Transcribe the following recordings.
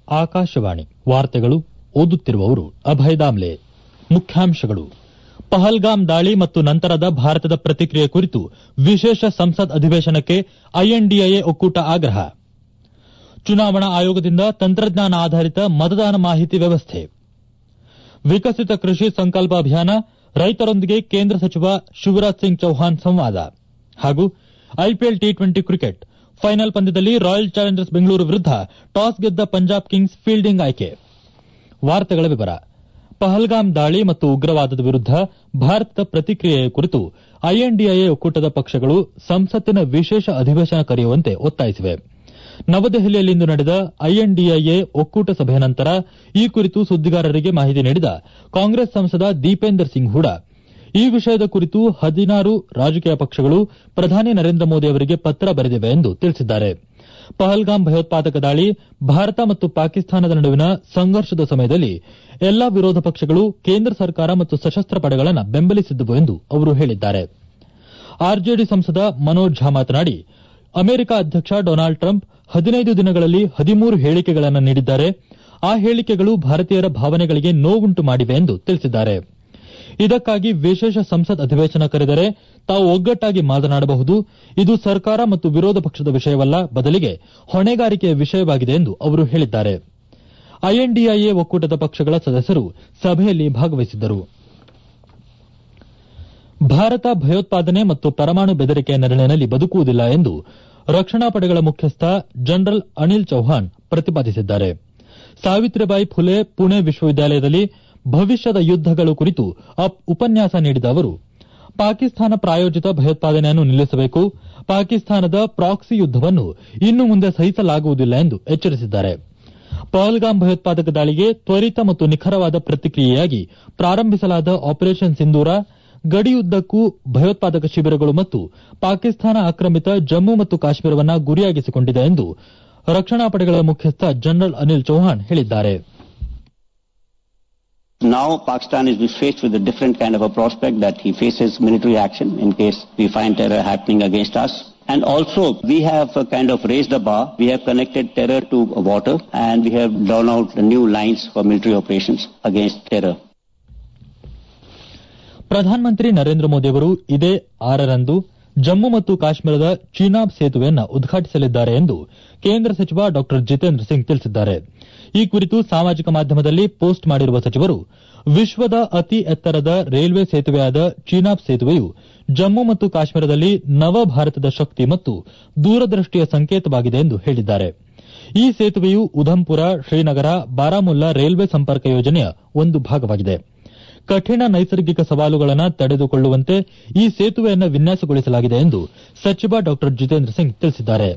ಆಕಾಶವಾಣಿ ವಾರ್ತೆಗಳು ಓದುತ್ತಿರುವವರು ಅಭಯ ದಾಮ್ಲೆ ಮುಖ್ಯಾಂಶಗಳು ಪಹಲ್ಗಾಮ್ ದಾಳಿ ಮತ್ತು ನಂತರದ ಭಾರತದ ಪ್ರತಿಕ್ರಿಯೆ ಕುರಿತು ವಿಶೇಷ ಸಂಸತ್ ಅಧಿವೇಶನಕ್ಕೆ ಐಎನ್ಡಿಎ ಒಕ್ಕೂಟ ಆಗ್ರಹ ಚುನಾವಣಾ ಆಯೋಗದಿಂದ ತಂತ್ರಜ್ಞಾನ ಆಧಾರಿತ ಮತದಾನ ಮಾಹಿತಿ ವ್ಯವಸ್ಥೆ ವಿಕಸಿತ ಕೃಷಿ ಸಂಕಲ್ಪ ಅಭಿಯಾನ ರೈತರೊಂದಿಗೆ ಕೇಂದ್ರ ಸಚಿವ ಶಿವರಾಜ್ ಸಿಂಗ್ ಚೌಹಾಣ್ ಸಂವಾದ ಹಾಗೂ IPL T twenty cricket final ಪಂದ್ಯದಲ್ಲಿ ರಾಯಲ್ ಚಾಲೆಂಜರ್ಸ್ ಬೆಂಗಳೂರು ವಿರುದ್ಧ ಟಾಸ್ ಗೆದ್ದ ಪಂಜಾಬ್ ಕಿಂಗ್ಸ್ ಫೀಲ್ಡಿಂಗ್ ಆಯ್ಕೆ ವಾರ್ತೆಗಳ ವಿವರ ಪಹಲ್ಗಾಮ್ ದಾಳಿ ಮತ್ತು ಉಗ್ರವಾದದ ವಿರುದ್ಧ ಭಾರತದ ಪ್ರತಿಕ್ರಿಯೆಯ ಕುರಿತು ಐಎನ್ಡಿಎ ಒಕ್ಕೂಟದ ಪಕ್ಷಗಳು ಸಂಸತ್ತಿನ ವಿಶೇಷ ಅಧಿವೇಶನ ಕರೆಯುವಂತೆ ಒತ್ತಾಯಿಸಿವೆ ನವದೆಹಲಿಯಲ್ಲಿಂದು ನಡೆದ ಐಎನ್ಡಿಎ ಒಕ್ಕೂಟ ಸಭೆಯ ನಂತರ ಈ ಕುರಿತು ಸುದ್ದಿಗಾರರಿಗೆ ಮಾಹಿತಿ ನೀಡಿದ ಕಾಂಗ್ರೆಸ್ ಸಂಸದ ದೀಪೇಂದರ್ ಸಿಂಗ್ ಹೂಡಾ ಈ ವಿಷಯದ ಕುರಿತು ಹದಿನಾರು ರಾಜಕೀಯ ಪಕ್ಷಗಳು ಪ್ರಧಾನಿ ನರೇಂದ್ರ ಮೋದಿ ಅವರಿಗೆ ಪತ್ರ ಬರೆದಿವೆ ಎಂದು ತಿಳಿಸಿದ್ದಾರೆ ಪಹಲ್ಗಾಮ್ ಭಯೋತ್ಪಾದಕ ದಾಳಿ ಭಾರತ ಮತ್ತು ಪಾಕಿಸ್ತಾನದ ನಡುವಿನ ಸಂಘರ್ಷದ ಸಮಯದಲ್ಲಿ ಎಲ್ಲಾ ವಿರೋಧ ಪಕ್ಷಗಳು ಕೇಂದ್ರ ಸರ್ಕಾರ ಮತ್ತು ಸಶಸ್ತ್ರ ಪಡೆಗಳನ್ನು ಬೆಂಬಲಿಸಿದ್ದವು ಎಂದು ಅವರು ಹೇಳಿದ್ದಾರೆ ಆರ್ಜೆಡಿ ಸಂಸದ ಮನೋಜ್ ಝಾ ಮಾತನಾಡಿ ಅಮೆರಿಕ ಅಧ್ಯಕ್ಷ ಡೊನಾಲ್ಡ್ ಟ್ರಂಪ್ ಹದಿನೈದು ದಿನಗಳಲ್ಲಿ ಹದಿಮೂರು ಹೇಳಿಕೆಗಳನ್ನು ನೀಡಿದ್ದಾರೆ ಆ ಹೇಳಿಕೆಗಳು ಭಾರತೀಯರ ಭಾವನೆಗಳಿಗೆ ನೋವುಂಟು ಮಾಡಿವೆ ಎಂದು ತಿಳಿಸಿದ್ದಾರೆ ಇದಕ್ಕಾಗಿ ವಿಶೇಷ ಸಂಸತ್ ಅಧಿವೇಶನ ಕರೆದರೆ ತಾವು ಒಗ್ಗಟ್ಟಾಗಿ ಮಾತನಾಡಬಹುದು ಇದು ಸರ್ಕಾರ ಮತ್ತು ವಿರೋಧ ಪಕ್ಷದ ವಿಷಯವಲ್ಲ ಬದಲಿಗೆ ಹೊಣೆಗಾರಿಕೆಯ ವಿಷಯವಾಗಿದೆ ಎಂದು ಅವರು ಹೇಳಿದ್ದಾರೆ ಐಎನ್ಡಿಎ ಒಕ್ಕೂಟದ ಪಕ್ಷಗಳ ಸದಸ್ಯರು ಸಭೆಯಲ್ಲಿ ಭಾಗವಹಿಸಿದ್ದರು ಭಾರತ ಭಯೋತ್ಪಾದನೆ ಮತ್ತು ಪರಮಾಣು ಬೆದರಿಕೆಯ ನೆರಳಿನಲ್ಲಿ ಬದುಕುವುದಿಲ್ಲ ಎಂದು ರಕ್ಷಣಾ ಪಡೆಗಳ ಮುಖ್ಯಸ್ಥ ಜನರಲ್ ಅನಿಲ್ ಚೌಹಾಣ್ ಪ್ರತಿಪಾದಿಸಿದ್ದಾರೆ ಸಾವಿತ್ರಿಬಾಯಿ ಫುಲೆ ಪುಣೆ ವಿಶ್ವವಿದ್ಯಾಲಯದಲ್ಲಿ ಭವಿಷ್ಯದ ಯುದ್ದಗಳು ಕುರಿತು ಉಪನ್ಯಾಸ ನೀಡಿದ ಅವರು ಪಾಕಿಸ್ತಾನ ಪ್ರಾಯೋಜಿತ ಭಯೋತ್ಪಾದನೆಯನ್ನು ನಿಲ್ಲಿಸಬೇಕು ಪಾಕಿಸ್ತಾನದ ಪ್ರಾಕ್ಸಿ ಯುದ್ದವನ್ನು ಇನ್ನು ಮುಂದೆ ಸಹಿಸಲಾಗುವುದಿಲ್ಲ ಎಂದು ಎಚ್ಚರಿಸಿದ್ದಾರೆ ಪಹಲ್ಗಾಮ್ ಭಯೋತ್ಪಾದಕ ದಾಳಿಗೆ ತ್ವರಿತ ಮತ್ತು ನಿಖರವಾದ ಪ್ರತಿಕ್ರಿಯೆಯಾಗಿ ಪ್ರಾರಂಭಿಸಲಾದ ಆಪರೇಷನ್ ಸಿಂಧೂರ ಗಡಿಯುದ್ದಕ್ಕೂ ಭಯೋತ್ಪಾದಕ ಶಿಬಿರಗಳು ಮತ್ತು ಪಾಕಿಸ್ತಾನ ಆಕ್ರಮಿತ ಜಮ್ಮು ಮತ್ತು ಕಾಶ್ಮೀರವನ್ನು ಗುರಿಯಾಗಿಸಿಕೊಂಡಿದೆ ಎಂದು ರಕ್ಷಣಾ ಪಡೆಗಳ ಮುಖ್ಯಸ್ಥ ಜನರಲ್ ಅನಿಲ್ ಚೌಹಾಣ್ ಹೇಳಿದ್ದಾರೆ Now Pakistan is faced with a different kind of a prospect that he faces military action in case we find terror happening against us. And also, we have uh, kind of raised the bar. We have connected terror to water and we have drawn out new lines for military operations against terror. ಪ್ರಧಾನಮಂತ್ರಿ ನರೇಂದ್ರ ಮೋದಿಯವರು ಇದೇ ಆರರಂದು ಜಮ್ಮು ಮತ್ತು ಕಾಶ್ಮೀರದ ಚೀನಾಬ್ ಸೇತುವೆಯನ್ನು ಉದ್ಘಾಟಿಸಲಿದ್ದಾರೆ ಎಂದು ಕೇಂದ್ರ ಸಚಿವ ಡಾ ಜಿತೇಂದ್ರ ಸಿಂಗ್ ತಿಳಿಸಿದ್ದಾರೆ ಈ ಕುರಿತು ಸಾಮಾಜಿಕ ಮಾಧ್ಯಮದಲ್ಲಿ ಪೋಸ್ಟ್ ಮಾಡಿರುವ ಸಚಿವರು ವಿಶ್ವದ ಅತಿ ಎತ್ತರದ ರೈಲ್ವೆ ಸೇತುವೆಯಾದ ಚೀನಾಬ್ ಸೇತುವೆಯು ಜಮ್ಮು ಮತ್ತು ಕಾಶ್ಮೀರದಲ್ಲಿ ನವ ಭಾರತದ ಶಕ್ತಿ ಮತ್ತು ದೂರದೃಷ್ಟಿಯ ಸಂಕೇತವಾಗಿದೆ ಎಂದು ಹೇಳಿದ್ದಾರೆ ಈ ಸೇತುವೆಯು ಉಧಂಪುರ ಶ್ರೀನಗರ ಬಾರಾಮುಲ್ಲಾ ರೈಲ್ವೆ ಸಂಪರ್ಕ ಯೋಜನೆಯ ಒಂದು ಭಾಗವಾಗಿದೆ ಕಠಿಣ ನೈಸರ್ಗಿಕ ಸವಾಲುಗಳನ್ನು ತಡೆದುಕೊಳ್ಳುವಂತೆ ಈ ಸೇತುವೆಯನ್ನು ವಿನ್ಯಾಸಗೊಳಿಸಲಾಗಿದೆ ಎಂದು ಸಚಿವ ಡಾ ಜಿತೇಂದ್ರ ಸಿಂಗ್ ತಿಳಿಸಿದ್ದಾರೆ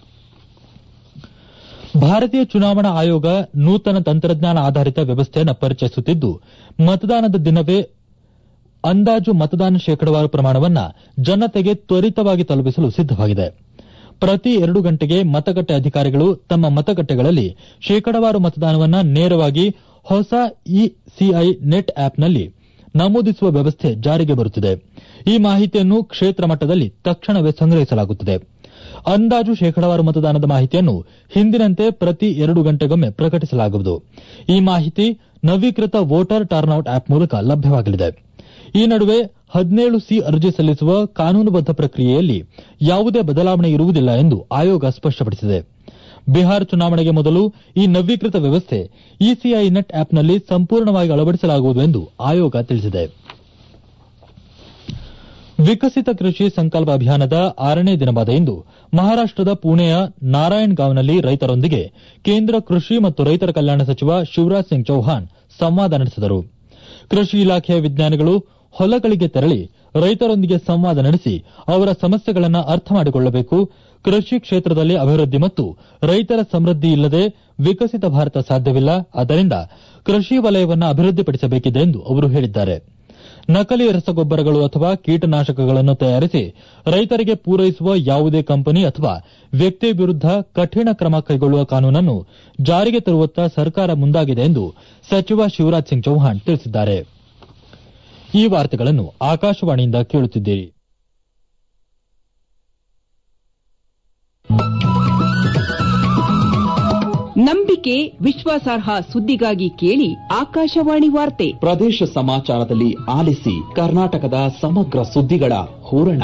ಭಾರತೀಯ ಚುನಾವಣಾ ಆಯೋಗ ನೂತನ ತಂತ್ರಜ್ಞಾನ ಆಧಾರಿತ ವ್ಯವಸ್ಥೆಯನ್ನು ಪರಿಚಯಿಸುತ್ತಿದ್ದು ಮತದಾನದ ದಿನವೇ ಅಂದಾಜು ಮತದಾನ ಶೇಕಡವಾರು ಪ್ರಮಾಣವನ್ನು ಜನತೆಗೆ ತ್ವರಿತವಾಗಿ ತಲುಪಿಸಲು ಸಿದ್ದವಾಗಿದೆ ಪ್ರತಿ ಎರಡು ಗಂಟೆಗೆ ಮತಗಟ್ಟೆ ಅಧಿಕಾರಿಗಳು ತಮ್ಮ ಮತಗಟ್ಟೆಗಳಲ್ಲಿ ಶೇಕಡವಾರು ಮತದಾನವನ್ನು ನೇರವಾಗಿ ಹೊಸ ಇಸಿಐ ನೆಟ್ ಆಪ್ನಲ್ಲಿ ನಮೂದಿಸುವ ವ್ಯವಸ್ಥೆ ಜಾರಿಗೆ ಬರುತ್ತಿದೆ ಈ ಮಾಹಿತಿಯನ್ನು ಕ್ಷೇತ್ರ ಮಟ್ಟದಲ್ಲಿ ತಕ್ಷಣವೇ ಸಂಗ್ರಹಿಸಲಾಗುತ್ತದೆ ಅಂದಾಜು ಶೇಕಡವಾರು ಮತದಾನದ ಮಾಹಿತಿಯನ್ನು ಹಿಂದಿನಂತೆ ಪ್ರತಿ ಎರಡು ಗಂಟೆಗೊಮ್ಮೆ ಪ್ರಕಟಿಸಲಾಗುವುದು ಈ ಮಾಹಿತಿ ನವೀಕೃತ ವೋಟರ್ ಟರ್ನ್ಔಟ್ ಆಪ್ ಮೂಲಕ ಲಭ್ಯವಾಗಲಿದೆ ಈ ನಡುವೆ ಹದಿನೇಳು ಸಿ ಅರ್ಜಿ ಸಲ್ಲಿಸುವ ಕಾನೂನುಬದ್ದ ಪ್ರಕ್ರಿಯೆಯಲ್ಲಿ ಯಾವುದೇ ಬದಲಾವಣೆ ಇರುವುದಿಲ್ಲ ಎಂದು ಆಯೋಗ ಸ್ಪಷ್ಟಪಡಿಸಿದೆ ಬಿಹಾರ ಚುನಾವಣೆಗೆ ಮೊದಲು ಈ ನವೀಕೃತ ವ್ಯವಸ್ಥೆ ಇಸಿಐ ನೆಟ್ ಆಪ್ನಲ್ಲಿ ಸಂಪೂರ್ಣವಾಗಿ ಅಳವಡಿಸಲಾಗುವುದು ಎಂದು ಆಯೋಗ ತಿಳಿಸಿದೆ ವಿಕಸಿತ ಕೃಷಿ ಸಂಕಲ್ಪ ಅಭಿಯಾನದ ಆರನೇ ದಿನವಾದ ಇಂದು ಮಹಾರಾಷ್ಟದ ಪುಣೆಯ ನಾರಾಯಣ್ಗಾವ್ನಲ್ಲಿ ರೈತರೊಂದಿಗೆ ಕೇಂದ್ರ ಕೃಷಿ ಮತ್ತು ರೈತರ ಕಲ್ಯಾಣ ಸಚಿವ ಶಿವರಾಜ್ ಸಿಂಗ್ ಚೌಹಾಣ್ ಸಂವಾದ ನಡೆಸಿದರು ಕೃಷಿ ಇಲಾಖೆಯ ವಿಜ್ಞಾನಿಗಳು ಹೊಲಗಳಿಗೆ ತೆರಳಿ ರೈತರೊಂದಿಗೆ ಸಂವಾದ ನಡೆಸಿ ಅವರ ಸಮಸ್ಯೆಗಳನ್ನು ಅರ್ಥ ಮಾಡಿಕೊಳ್ಳಬೇಕು ಕೃಷಿ ಕ್ಷೇತ್ರದಲ್ಲಿ ಅಭಿವೃದ್ಧಿ ಮತ್ತು ರೈತರ ಸಮೃದ್ಧಿ ಇಲ್ಲದೆ ವಿಕಸಿತ ಭಾರತ ಸಾಧ್ಯವಿಲ್ಲ ಆದ್ದರಿಂದ ಕೃಷಿ ವಲಯವನ್ನು ಅಭಿವೃದ್ಧಿಪಡಿಸಬೇಕಿದೆ ಎಂದು ಅವರು ಹೇಳಿದ್ದಾರೆ ನಕಲಿ ರಸಗೊಬ್ಬರಗಳು ಅಥವಾ ಕೀಟನಾಶಕಗಳನ್ನು ತಯಾರಿಸಿ ರೈತರಿಗೆ ಪೂರೈಸುವ ಯಾವುದೇ ಕಂಪನಿ ಅಥವಾ ವ್ಯಕ್ತಿ ವಿರುದ್ಧ ಕಠಿಣ ಕ್ರಮ ಕೈಗೊಳ್ಳುವ ಕಾನೂನನ್ನು ಜಾರಿಗೆ ತರುವತ್ತ ಸರ್ಕಾರ ಮುಂದಾಗಿದೆ ಎಂದು ಸಚಿವ ಶಿವರಾಜ್ ಸಿಂಗ್ ಚೌಹಾಣ್ ತಿಳಿಸಿದ್ದಾರೆ ಈ ವಾರ್ತೆಗಳನ್ನು ಆಕಾಶವಾಣಿಯಿಂದ ಕೇಳುತ್ತಿದ್ದೀರಿ ನಂಬಿಕೆ ವಿಶ್ವಾಸಾರ್ಹ ಸುದ್ದಿಗಾಗಿ ಕೇಳಿ ಆಕಾಶವಾಣಿ ವಾರ್ತೆ ಪ್ರದೇಶ ಸಮಾಚಾರದಲ್ಲಿ ಆಲಿಸಿ ಕರ್ನಾಟಕದ ಸಮಗ್ರ ಸುದ್ದಿಗಳ ಹೂರಣ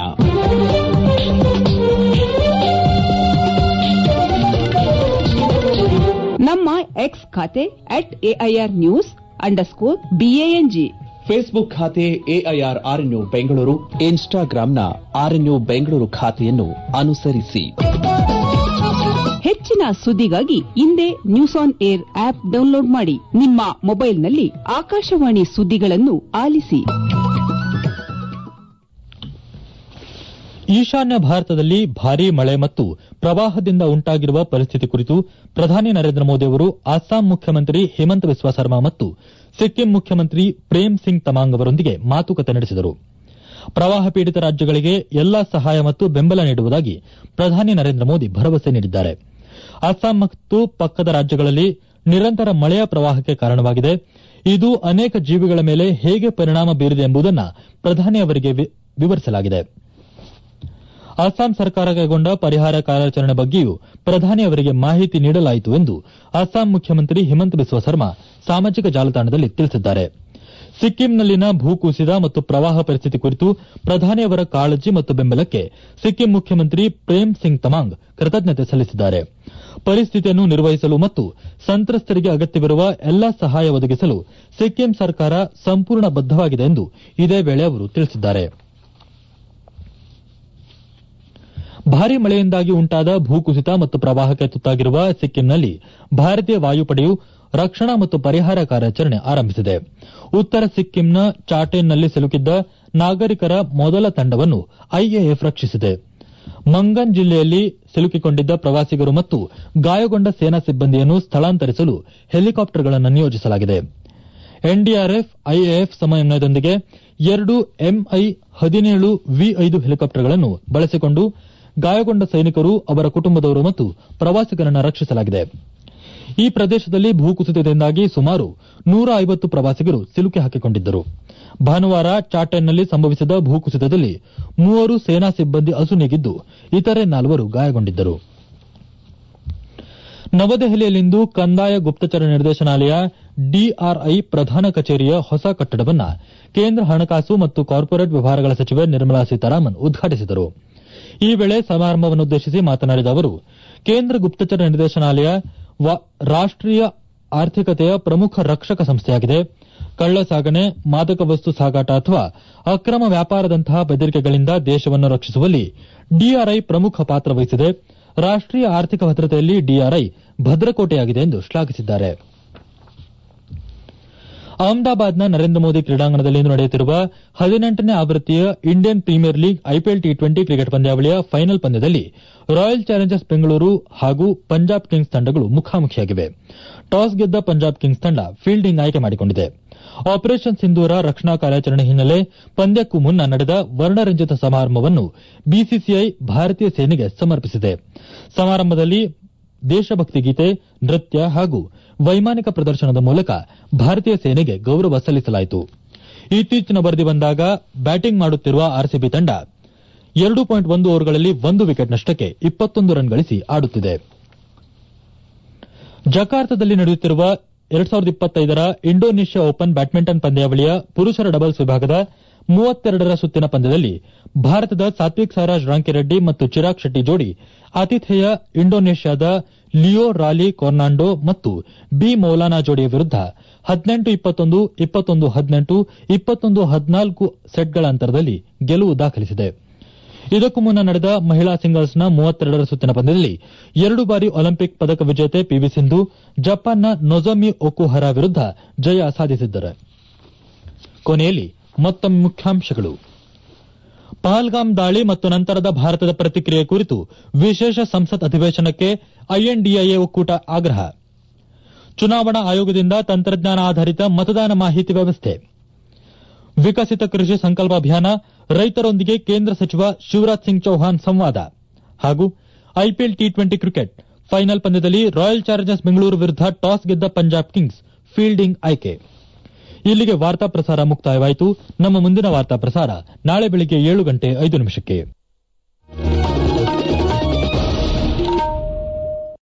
ನಮ್ಮ ಎಕ್ಸ್ ಖಾತೆ at AIR news underscore BANG Facebook ಖಾತೆ ಎಐಆರ್ ಆರ್ಎನ್ಯು ಬೆಂಗಳೂರು ಇನ್ಸ್ಟಾಗ್ರಾಂನ ಆರ್ಎನ್ಯು ಬೆಂಗಳೂರು ಖಾತೆಯನ್ನು ಅನುಸರಿಸಿ ಹೆಚ್ಚಿನ ಸುದ್ದಿಗಾಗಿ ಹಿಂದೆ news on air app download ಮಾಡಿ ನಿಮ್ಮ ಮೊಬೈಲ್ನಲ್ಲಿ ಆಕಾಶವಾಣಿ ಸುದ್ದಿಗಳನ್ನು ಆಲಿಸಿ ಈಶಾನ್ಯ ಭಾರತದಲ್ಲಿ ಭಾರೀ ಮಳೆ ಮತ್ತು ಪ್ರವಾಹದಿಂದ ಉಂಟಾಗಿರುವ ಪರಿಸ್ಥಿತಿ ಕುರಿತು ಪ್ರಧಾನಿ ನರೇಂದ್ರ ಮೋದಿ ಅವರು ಅಸ್ಸಾಂ ಮುಖ್ಯಮಂತ್ರಿ ಹಿಮಂತ ಬಿಸ್ವಾ ಸರ್ಮಾ ಮತ್ತು ಸಿಕ್ಕಿಂ ಮುಖ್ಯಮಂತ್ರಿ ಪ್ರೇಮ್ ಸಿಂಗ್ ತಮಾಂಗ್ ಅವರೊಂದಿಗೆ ಮಾತುಕತೆ ನಡೆಸಿದರು ಪ್ರವಾಹ ಪೀಡಿತ ರಾಜ್ಯಗಳಿಗೆ ಎಲ್ಲಾ ಸಹಾಯ ಮತ್ತು ಬೆಂಬಲ ನೀಡುವುದಾಗಿ ಪ್ರಧಾನಿ ನರೇಂದ್ರ ಮೋದಿ ಭರವಸೆ ನೀಡಿದ್ದಾರೆ ಅಸ್ಸಾಂ ಮತ್ತು ಪಕ್ಕದ ರಾಜ್ಯಗಳಲ್ಲಿ ನಿರಂತರ ಮಳೆಯ ಪ್ರವಾಹಕ್ಕೆ ಕಾರಣವಾಗಿದೆ ಇದು ಅನೇಕ ಜೀವಿಗಳ ಮೇಲೆ ಹೇಗೆ ಪರಿಣಾಮ ಬೀರಿದೆ ಎಂಬುದನ್ನು ಪ್ರಧಾನಿ ಅವರಿಗೆ ವಿ- ವಿವರಿಸಲಾಗಿದೆ ಅಸ್ಸಾಂ ಸರ್ಕಾರ ಕೈಗೊಂಡ ಪರಿಹಾರ ಕಾರ್ಯಾಚರಣೆ ಬಗ್ಗೆಯೂ ಪ್ರಧಾನಿ ಅವರಿಗೆ ಮಾಹಿತಿ ನೀಡಲಾಯಿತು ಎಂದು ಅಸ್ಸಾಂ ಮುಖ್ಯಮಂತ್ರಿ ಹಿಮಂತ ಬಿಸ್ವಾ ಸರ್ಮಾ ಸಾಮಾಜಿಕ ಜಾಲತಾಣದಲ್ಲಿ ತಿಳಿಸಿದ್ದಾರೆ ಸಿಕ್ಕಿಂನಲ್ಲಿನ ಭೂಕುಸಿತ ಮತ್ತು ಪ್ರವಾಹ ಪರಿಸ್ಥಿತಿ ಕುರಿತು ಪ್ರಧಾನಿ ಅವರ ಕಾಳಜಿ ಮತ್ತು ಬೆಂಬಲಕ್ಕೆ ಸಿಕ್ಕಿಂ ಮುಖ್ಯಮಂತ್ರಿ ಪ್ರೇಮ್ ಸಿಂಗ್ ತಮಾಂಗ್ ಕೃತಜ್ಞತೆ ಸಲ್ಲಿಸಿದ್ದಾರೆ ಪರಿಸ್ಥಿತಿಯನ್ನು ನಿರ್ವಹಿಸಲು ಮತ್ತು ಸಂತ್ರಸ್ತರಿಗೆ ಅಗತ್ಯವಿರುವ ಎಲ್ಲಾ ಸಹಾಯ ಒದಗಿಸಲು ಸಿಕ್ಕಿಂ ಸರ್ಕಾರ ಸಂಪೂರ್ಣ ಬದ್ದವಾಗಿದೆ ಎಂದು ಇದೇ ವೇಳೆ ಅವರು ತಿಳಿಸಿದ್ದಾರೆ ಭಾರೀ ಮಳೆಯಿಂದಾಗಿ ಉಂಟಾದ ಭೂಕುಸಿತ ಮತ್ತು ಪ್ರವಾಹಕ್ಕೆ ತುತ್ತಾಗಿರುವ ಸಿಕ್ಕಿಂನಲ್ಲಿ ಭಾರತೀಯ ವಾಯುಪಡೆಯು ರಕ್ಷಣಾ ಮತ್ತು ಪರಿಹಾರ ಕಾರ್ಯಾಚರಣೆ ಆರಂಭಿಸಿದೆ ಉತ್ತರ ಸಿಕ್ಕಿಂನ ಚಾಟೇನ್ನಲ್ಲಿ ಸಿಲುಕಿದ್ದ ನಾಗರಿಕರ ಮೊದಲ ತಂಡವನ್ನು ಐಎಎಫ್ ರಕ್ಷಿಸಿದೆ ಮಂಗನ್ ಜಿಲ್ಲೆಯಲ್ಲಿ ಸಿಲುಕಿಕೊಂಡಿದ್ದ ಪ್ರವಾಸಿಗರು ಮತ್ತು ಗಾಯಗೊಂಡ ಸೇನಾ ಸಿಬ್ಬಂದಿಯನ್ನು ಸ್ಥಳಾಂತರಿಸಲು ಹೆಲಿಕಾಪ್ಟರ್ಗಳನ್ನು ನಿಯೋಜಿಸಲಾಗಿದೆ ಎನ್ಡಿಆರ್ಎಫ್ ಐಎಎಫ್ ಸಮನ್ವಯದೊಂದಿಗೆ ಎರಡು ಎಂಐ ಹದಿನೇಳು ವಿ ಐದು ಹೆಲಿಕಾಪ್ಟರ್ಗಳನ್ನು ಬಳಸಿಕೊಂಡು ಗಾಯಗೊಂಡ ಸೈನಿಕರು ಅವರ ಕುಟುಂಬದವರು ಮತ್ತು ಪ್ರವಾಸಿಗರನ್ನು ರಕ್ಷಿಸಲಾಗಿದೆ ಈ ಪ್ರದೇಶದಲ್ಲಿ ಭೂಕುಸಿತದಿಂದಾಗಿ ಸುಮಾರು ನೂರ ಐವತ್ತು ಪ್ರವಾಸಿಗರು ಸಿಲುಕಿ ಹಾಕಿಕೊಂಡಿದ್ದರು ಭಾನುವಾರ ಚಾಟೆನ್ನಲ್ಲಿ ಸಂಭವಿಸಿದ ಭೂಕುಸಿತದಲ್ಲಿ ಮೂವರು ಸೇನಾ ಸಿಬ್ಬಂದಿ ಅಸುನೀಗಿದ್ದು ಇತರೆ ನಾಲ್ವರು ಗಾಯಗೊಂಡಿದ್ದರು ನವದೆಹಲಿಯಲ್ಲಿಂದು ಕಂದಾಯ ಗುಪ್ತಚರ ನಿರ್ದೇಶನಾಲಯ ಡಿಆರ್ಐ ಪ್ರಧಾನ ಕಚೇರಿಯ ಹೊಸ ಕಟ್ಟಡವನ್ನು ಕೇಂದ್ರ ಹಣಕಾಸು ಮತ್ತು ಕಾರ್ಪೊರೇಟ್ ವ್ಯವಹಾರಗಳ ಸಚಿವೆ ನಿರ್ಮಲಾ ಸೀತಾರಾಮನ್ ಉದ್ಘಾಟಿಸಿದರು ಈ ವೇಳೆ ಸಮಾರಂಭವನ್ನುದ್ದೇಶಿಸಿ ಮಾತನಾಡಿದ ಅವರು ಕೇಂದ್ರ ಗುಪ್ತಚರ ನಿರ್ದೇಶನಾಲಯ ವ- ರಾಷ್ಟೀಯ ಆರ್ಥಿಕತೆಯ ಪ್ರಮುಖ ರಕ್ಷಕ ಸಂಸ್ಥೆಯಾಗಿದೆ ಕಳ್ಳ ಸಾಗಣೆ ಮಾದಕ ವಸ್ತು ಸಾಗಾಟ ಅಥವಾ ಅಕ್ರಮ ವ್ಯಾಪಾರದಂತಹ ಬೆದರಿಕೆಗಳಿಂದ ದೇಶವನ್ನು ರಕ್ಷಿಸುವಲ್ಲಿ ಡಿಆರ್ಐ ಪ್ರಮುಖ ಪಾತ್ರ ವಹಿಸಿದೆ ರಾಷ್ಟೀಯ ಆರ್ಥಿಕ ಭದ್ರತೆಯಲ್ಲಿ ಡಿಆರ್ಐ ಭದ್ರಕೋಟೆಯಾಗಿದೆ ಎಂದು ಶ್ಲಾಘಿಸಿದ್ದಾರೆ ಅಹಮದಾಬಾದ್ನ ನರೇಂದ್ರ ಮೋದಿ ಕ್ರೀಡಾಂಗಣದಲ್ಲಿಂದು ನಡೆಯುತ್ತಿರುವ ಹದಿನೆಂಟನೇ ಆವೃತ್ತಿಯ Indian Premier League IPL T twenty cricket ಪಂದ್ಯಾವಳಿಯ ಫೈನಲ್ ಪಂದ್ಯದಲ್ಲಿ ರಾಯಲ್ ಚಾಲೆಂಜರ್ಸ್ ಬೆಂಗಳೂರು ಹಾಗೂ ಪಂಜಾಬ್ ಕಿಂಗ್ಸ್ ತಂಡಗಳು ಮುಖಾಮುಖಿಯಾಗಿವೆ ಟಾಸ್ ಗೆದ್ದ ಪಂಜಾಬ್ ಕಿಂಗ್ಸ್ ತಂಡ ಫೀಲ್ಡಿಂಗ್ ಆಯ್ಕೆ ಮಾಡಿಕೊಂಡಿದೆ ಆಪರೇಷನ್ ಸಿಂಧೂರ ರಕ್ಷಣಾ ಕಾರ್ಯಾಚರಣೆ ಹಿನ್ನೆಲೆ ಪಂದ್ಯಕ್ಕೂ ಮುನ್ನ ನಡೆದ ವರ್ಣರಂಜಿತ ಸಮಾರಂಭವನ್ನು ಬಿಸಿಸಿಐ ಭಾರತೀಯ ಸೇನೆಗೆ ಸಮರ್ಪಿಸಿದೆ ಸಮಾರಂಭದಲ್ಲಿ ದೇಶಭಕ್ತಿ ಗೀತೆ ನೃತ್ಯ ಹಾಗೂ ವೈಮಾನಿಕ ಪ್ರದರ್ಶನದ ಮೂಲಕ ಭಾರತೀಯ ಸೇನೆಗೆ ಗೌರವ ಸಲ್ಲಿಸಲಾಯಿತು ಇತ್ತೀಚಿನ ವರದಿ ಬಂದಾಗ ಬ್ಯಾಟಿಂಗ್ ಮಾಡುತ್ತಿರುವ ಆರ್ಸಿಬಿ ತಂಡ ಎರಡು ಪಾಯಿಂಟ್ ಒಂದು ಓವರ್ಗಳಲ್ಲಿ ಒಂದು ವಿಕೆಟ್ ನಷ್ಟಕ್ಕೆ ಇಪ್ಪತ್ತೊಂದು ರನ್ ಗಳಿಸಿ ಆಡುತ್ತಿದೆ ಜಕಾರ್ತದಲ್ಲಿ ನಡೆಯುತ್ತಿರುವ ಎರಡ್ ಸಾವಿರದ ಇಪ್ಪತ್ತೈದರ ಇಂಡೋನೇಷ್ಯಾ ಓಪನ್ ಬ್ಯಾಡ್ಮಿಂಟನ್ ಪಂದ್ಯಾವಳಿಯ ಪುರುಷರ ಡಬಲ್ಸ್ ವಿಭಾಗದ ಮೂವತ್ತೆರಡರ ಸುತ್ತಿನ ಪಂದ್ಯದಲ್ಲಿ ಭಾರತದ ಸಾತ್ವಿಕ್ ಸಾರಾಜ್ ರಾಂಕಿರೆಡ್ಡಿ ಮತ್ತು ಚಿರಾಗ್ ಶೆಟ್ಟಿ ಜೋಡಿ ಆತಿಥೇಯ ಇಂಡೋನೇಷ್ಯಾದ ಲಿಯೋ ರಾಲಿ ಕೊರ್ನಾಂಡೋ ಮತ್ತು ಬಿ ಮೌಲಾನಾ ಜೋಡಿಯ ವಿರುದ್ಧ ಹದಿನೆಂಟು ಇಪ್ಪತ್ತೊಂದು ಇಪ್ಪತ್ತೊಂದು ಹದಿನೆಂಟು ಇಪ್ಪತ್ತೊಂದು ಹದಿನಾಲ್ಕು ಸೆಟ್ಗಳ ಅಂತರದಲ್ಲಿ ಗೆಲುವು ದಾಖಲಿಸಿದೆ ಇದಕ್ಕೂ ಮುನ್ನ ನಡೆದ ಮಹಿಳಾ ಸಿಂಗಲ್ಸ್ನ ಮೂವತ್ತೆರಡರ ಸುತ್ತಿನ ಪಂದ್ಯದಲ್ಲಿ ಎರಡು ಬಾರಿ ಒಲಿಂಪಿಕ್ ಪದಕ ವಿಜೇತೆ ಪಿವಿ ಸಿಂಧು ಜಪಾನ್ನ ನೊಜೊಮಿ ಒಕುಹರ ವಿರುದ್ಧ ಜಯ ಸಾಧಿಸಿದ್ದಾರೆ ಕೊನೆಯಲ್ಲಿ ಮತ್ತೊಮ್ಮೆ ಮುಖ್ಯಾಂಶಗಳು ಪಹಲ್ಗಾಮ್ ದಾಳಿ ಮತ್ತು ನಂತರದ ಭಾರತದ ಪ್ರತಿಕ್ರಿಯೆ ಕುರಿತು ವಿಶೇಷ ಸಂಸತ್ ಅಧಿವೇಶನಕ್ಕೆ ಐಎನ್ಡಿಎ ಒಕ್ಕೂಟ ಆಗ್ರಹ ಚುನಾವಣಾ ಆಯೋಗದಿಂದ ತಂತ್ರಜ್ಞಾನ ಆಧಾರಿತ ಮತದಾನ ಮಾಹಿತಿ ವ್ಯವಸ್ಥೆ ವಿಕಸಿತ ಕೃಷಿ ಸಂಕಲ್ಪ ಅಭಿಯಾನ ರೈತರೊಂದಿಗೆ ಕೇಂದ್ರ ಸಚಿವ ಶಿವರಾಜ್ ಸಿಂಗ್ ಚೌಹಾಣ್ ಸಂವಾದ ಹಾಗೂ IPL T twenty cricket final ಪಂದ್ಯದಲ್ಲಿ ರಾಯಲ್ ಚಾಲೆಂಜರ್ಸ್ ಬೆಂಗಳೂರು ವಿರುದ್ಧ ಟಾಸ್ ಗೆದ್ದ ಪಂಜಾಬ್ ಕಿಂಗ್ಸ್ ಫೀಲ್ಡಿಂಗ್ ಆಯ್ಕೆ ಇಲ್ಲಿಗೆ ವಾರ್ತಾ ಪ್ರಸಾರ ಮುಕ್ತಾಯವಾಯಿತು ನಮ್ಮ ಮುಂದಿನ ವಾರ್ತಾ ಪ್ರಸಾರ ನಾಳೆ ಬೆಳಿಗ್ಗೆ ಏಳು ಗಂಟೆ ಐದು ನಿಮಿಷಕ್ಕೆ